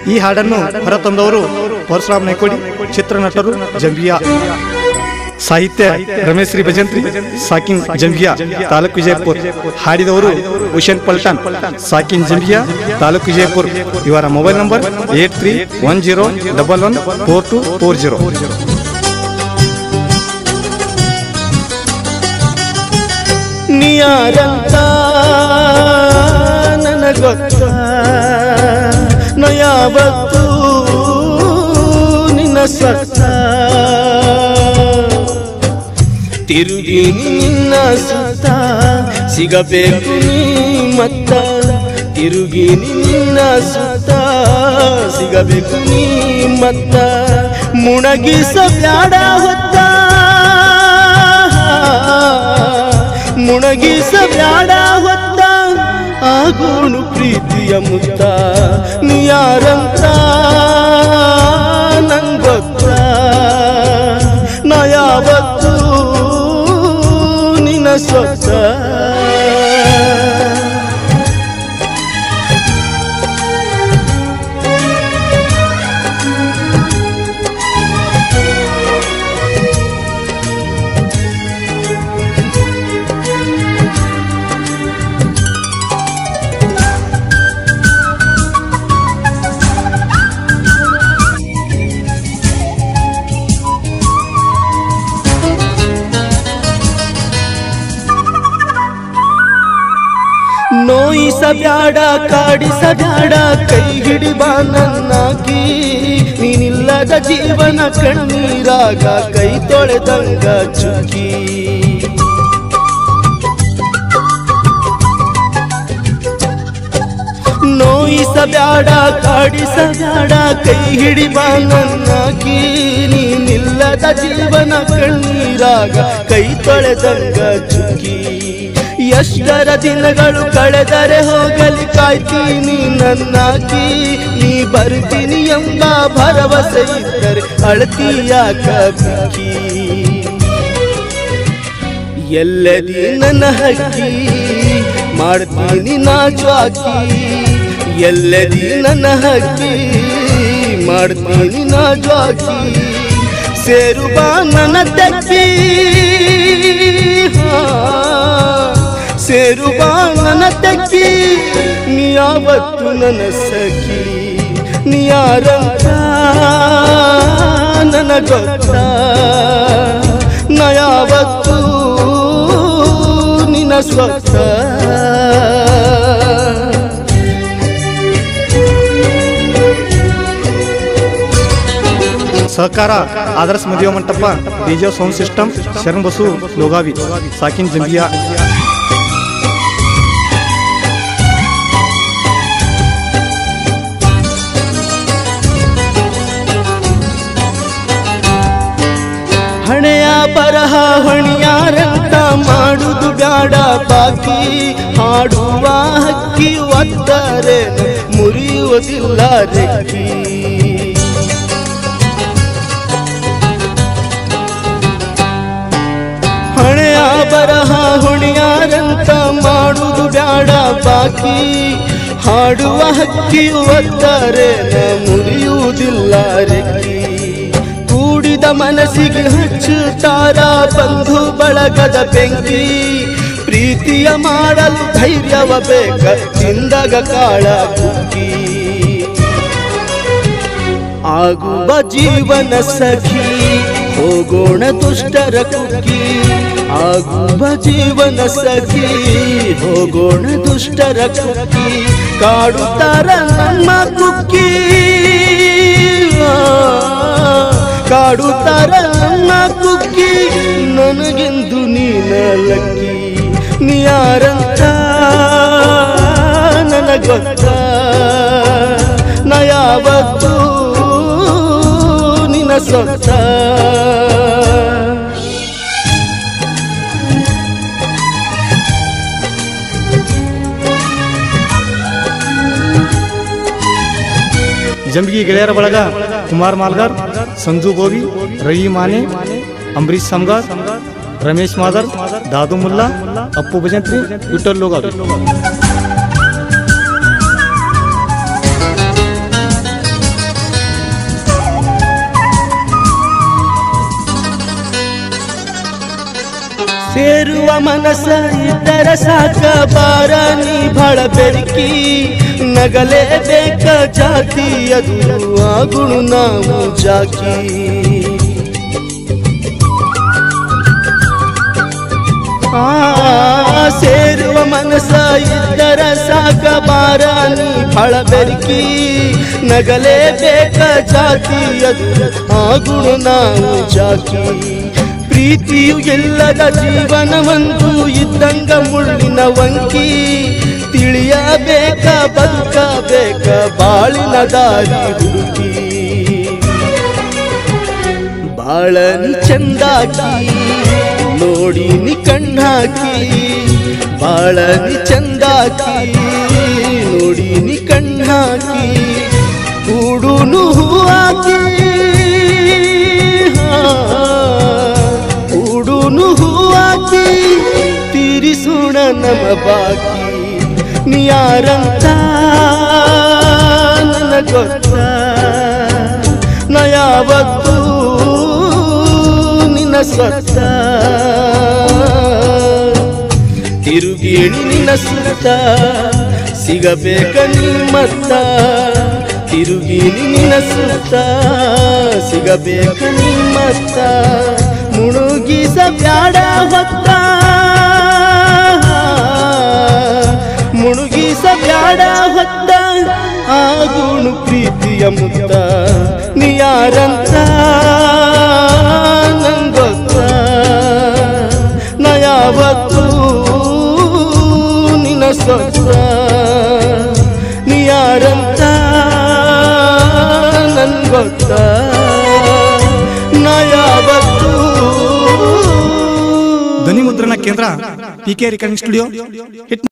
ಈ ಹಾಡನ್ನು ಹೊರತಂದವರು ಪರಶುರಾಮ್ ನೈಕೋಡಿ ಚಿತ್ರನಟರು ಜಂಬಿಯಾ ಸಾಹಿತ್ಯ ರಮೇಶ್ ಶ್ರೀ ಭಜಂತ್ರಿ ಸಾಕಿನ್ ಜಂಬಿಯಾ ತಾಲೂಕು ವಿಜಯಪುರ ಹಾಡಿದವರು ಹುಷೇನ್ ಪಲ್ಟಾನ್ ಸಾಕಿನ್ ಜಂಬಿಯಾ ತಾಲೂಕು ವಿಜಯಪುರ ಇವರ mobile number eight three one zero double one four two four zero ನಿಯಾರಂತ ನನಗೊತ್ತ ನಯಾವತ್ತು ನಿನ್ನ ಸತ್ತ ತಿರುಗಿ ನಿನ್ನ ಸುತ್ತ ಸಿಗಬೇಕು ನೀ ಮತ್ತ ತಿರುಗಿ ನಿನ್ನ ಸುತ್ತ ಸಿಗಬೇಕು ನೀ ಮತ್ತ ಮುಣಗಿಸ ಬ್ಯಾಡ ಹೊತ್ತ ಮುಣಗಿಸ ಬ್ಯಾಡ ಹೊತ್ತ ಆಗೋಣು ಪ್ರೀತಿಯ ಮುತ್ತ ನೀಯಾರಂತ ನಂಗೊತ್ತ ನಾ ಯಾವತ್ತೂ ನಿನ್ನ ಸ್ವತ್ತ ನೋಯಿಸಬ್ಯಾಡ ಕಾಡಿಸಬ್ಯಾಡ ಕೈ ಹಿಡಿಬಾ ನನ್ನಾಗಿ ನೀನಿಲ್ಲದ ಜೀವನ ಕಣ್ಣೀರಾಗ ಕೈ ತೊಳೆದಂಗ ಚುಕ್ಕಿ ನೋಯಿಸಬ್ಯಾಡ ಕಾಡಿಸಬ್ಯಾಡ ಕೈ ಹಿಡಿಬಾ ನನ್ನಾಗಿ ನೀನಿಲ್ಲದ ಜೀವನ ಕಣ್ಣೀರಾಗ ಕೈ ತೊಳೆದಂಗ ಚುಕ್ಕಿ ಎಷ್ಟರ ದಿನಗಳು ಕಳೆದರೆ ಹೋಗಲಿ ಕಾಯ್ತೀನಿ ನನ್ನಾಗಿ ನೀ ಬರ್ತೀನಿ ಎಂಬ ಭರವಸೆ ಇದ್ದರೆ ಅಳತಿಯಾಕ ಬಿಕ್ಕಿ ಎಲ್ಲದಿ ನನ್ನ ಹಕ್ಕಿ ಮಾಡ್ತೀನಿ ನಾ ಜ್ವಾಕಿ ಎಲ್ಲದಿ ನನ್ನ ಹಕ್ಕಿ ಮಾಡ್ತೀನಿ ನಾ ಜ್ವಾಕಿ ಸೇರು ಬಾ ನನ್ನ ತೆಕ್ಕಿ ಹಾ, ಸೇರು ಬಾ ನನ್ನ ತೆಕ್ಕಿ ನೀ ಯಾವತ್ತು ನನ್ನ ಸಖಿ ನೀ ಯಾರಂತ ನನಗೊತ್ತ ನಾ ಯಾವತ್ತು ನಿನ್ನ ಸ್ವತ್ತ ಸಹಕಾರ ಆದರ್ಶ ಮದುವೆ ಮಂಟಪ DJ sound system Sharan Basu ಲೋಗಾವಿ ಸಾಕಿನ್ ಜಂಬಿಯಾ ಹಣೆಯ ಬರಹ ಹೊಣಿಯಾರಂತ ಮಾಡುದು ಬ್ಯಾಡ ಬಾಕಿ ಹಾಡುವ ಹಕ್ಕಿ ಒತ್ತರೆ ಮುರಿಯುವುದಿಲ್ಲ ರೆಕ್ಕಿ ಹಣೆಯ ಬರಹ ಹೊಣಿಯಾರಂತ ಮಾಡುದು ಬ್ಯಾಡ ಬಾಕಿ ಹಾಡುವ ಹಕ್ಕಿ ಒತ್ತರೆ ಮುರಿಯುವುದಿಲ್ಲ ರೆಕ್ಕಿ ಕೂಡಿದ ಮನಸ್ಸಿಗೆ ಹಚ್ಚುತ್ತಾರ ಬಂಧು ಬಳಗದ ಬೆಂಕಿ ಪ್ರೀತಿಯ ಮಾಡಲು ಧೈರ್ಯವ ಬೇಕ ತಿಂದಾಗ ಕಾಳ ಕುಕ್ಕಿ ಆಗುವ ಜೀವನ ಸಖಿ ಹೋಗೋಣ ದುಷ್ಟರ ಕುಕ್ಕಿ ಆಗುವ ಜೀವನ ಸಖಿ ಹೋಗೋಣ ದುಷ್ಟರ ಕುಕ್ಕಿ ಕಾಡುತ್ತಾರ ನಮ್ಮ ಕುಕ್ಕಿ ಆ, ಕಾಡುತ್ತಾರ ನನ್ನ ಕುಕ್ಕಿ ನನಗೆಂದು ನೀನ ಲಕ್ಕಿ ನೀ ಯಾರಂತ ನನಗೊತ್ತ ನಾ ಯಾವತ್ತೂ ನಿನ್ನ ಸೊತ್ತ ಜಂಬಿಗಿ ಗೆಳೆಯರ ಬಳಗ ಕುಮಾರ್ ಮಾಲ್ಗಾರ್ ಸಂಜು ಗೋವಿ ರವಿ ಮಾನೆ ಅಂಬರೀಶ್ ಸಮಗಾರ್ ರಮೇಶ್ ಮಾದರ್ ದಾದು ಮುಲ್ಲಾ ಅಪ್ಪು ಭಜಂತ್ರಿ ವಿಠಲ್ ಲೋಗಾವಿ ಮನಸ ಇದ್ದರ ಸಾಕ ಬಾರ ನೀ ಬಹಳ ಬೆರಕಿ ನಗಲೇಬೇಕ ಜಾತಿ ಅದು ಆಗುಣು ನಾವು ಜಾಕಿ ಆ ಸೇರುವ ಮನಸ ಇದ್ದರ ಸಾಕ ಬಾರ ನೀ ಫಳ ಬೆರಕಿ ನಗಲೇಬೇಕ ಜಾತಿ ಅದು ಆಗುಣು ನಾವು ಜಾಕಿ ಪ್ರೀತಿಯು ಎಲ್ಲದ ಜೀವನವಂತೂ ಇದ್ದಂಗ ಮುಳ್ಳಿನ ವಂಕಿ ತಿಳಿಯಬೇಕ ಬದುಕಬೇಕ ಬಾಳಿನ ದಾರಿ ಹುಡುಕಿ ಬಾಳನಿ ಚಂದಾಕಿ ನೋಡಿ ನಿ ಕಣ್ಣಾಕಿ ಬಾಳನಿ ಚಂದಾಕಿ ನೋಡಿ ನಿ ಕಣ್ಣಾಕಿ ಕೂಡುನು ಹೂವಾಕಿ ಹಾ, ಕೂಡುನು ಹೂವಾಕಿ ತೀರಿಸೋಣ ನಮ್ಮ ಬಾಕಿ ನೀ ಯಾರಂತ ನನ್ನ ಗೊತ್ತ ನಾ ಯಾವತ್ತೂ ನಿನ್ನ ಸ್ವತ್ತ ತಿರುಗೇಣಿ ನಿನ್ನ ಸುತ್ತ ಸಿಗಬೇಕ ನೀ ಮತ್ತ ತಿರುಗೇಣಿ ನಿನ್ನ ಸುತ್ತ ಸಿಗಬೇಕ ನೀ ಮತ್ತ ಮುಳುಗಿಸ ಬ್ಯಾಡ ಹೊತ್ತ ಮುಳುಗಿಸ ಬ್ಯಾಡ ಹೊತ್ತ ಆಗುಣು ಪ್ರೀತಿಯ ಮುತ್ತ ನೀ ಯಾರಂತ ನಂಗೊತ್ತ ನಾ ಯಾವತ್ತೂ ನಿನ್ನ ಸ್ವತ್ತ ನೀ ಯಾರಂತ ನನ್ಗೊತ್ತ ನಾ ಯಾವತ್ತೂ ಧ್ವನಿ ಮುದ್ರಣ ಕೇಂದ್ರ P K recording studio hit